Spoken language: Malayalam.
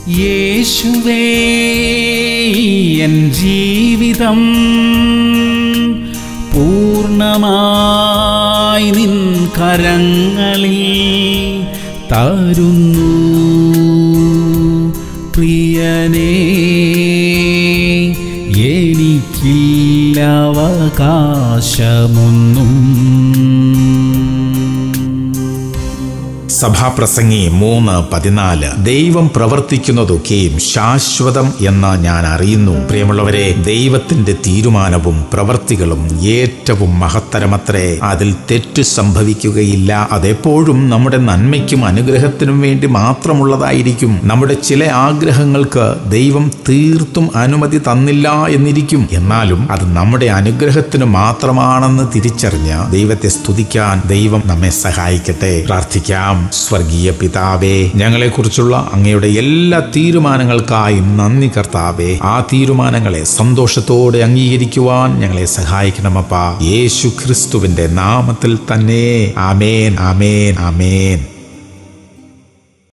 യേശുവേ എൻ ജീവിതം പൂർണ്ണമായി നിൻ കരങ്ങളിൽ തരുന്നു പ്രിയനേ എനിക്കില്ല അവകാശമൊന്നും സഭാപ്രസംഗി മൂന്ന് പതിനാല് ദൈവം പ്രവർത്തിക്കുന്നതൊക്കെയും ശാശ്വതം എന്ന് ഞാൻ അറിയുന്നു പ്രിയമുള്ളവരെ ദൈവത്തിന്റെ തീരുമാനവും പ്രവർത്തികളും ഏറ്റവും മഹത്തരമത്രേ അതിൽ തെറ്റ് സംഭവിക്കുകയില്ല അതെപ്പോഴും നമ്മുടെ നന്മയ്ക്കും അനുഗ്രഹത്തിനും വേണ്ടി മാത്രമുള്ളതായിരിക്കും നമ്മുടെ ചില ആഗ്രഹങ്ങൾക്ക് ദൈവം തീർത്തും അനുമതി തന്നില്ല എന്നിരിക്കും എന്നാലും അത് നമ്മുടെ അനുഗ്രഹത്തിന് മാത്രമാണെന്ന് തിരിച്ചറിഞ്ഞ് ദൈവത്തെ സ്തുതിക്കാൻ ദൈവം നമ്മെ സഹായിക്കട്ടെ പ്രാർത്ഥിക്കാം സ്വർഗീയ പിതാവേ ഞങ്ങളെക്കുറിച്ചുള്ള അങ്ങയുടെ എല്ലാ തീരുമാനങ്ങൾക്കായും നന്ദി കർത്താവേ ആ തീരുമാനങ്ങളെ സന്തോഷത്തോടെ അംഗീകരിക്കുവാൻ ഞങ്ങളെ സഹായിക്കണമപ്പ യേശു ക്രിസ്തുവിന്റെ നാമത്തിൽ തന്നെ ആമേൻ ആമേൻ ആമേൻ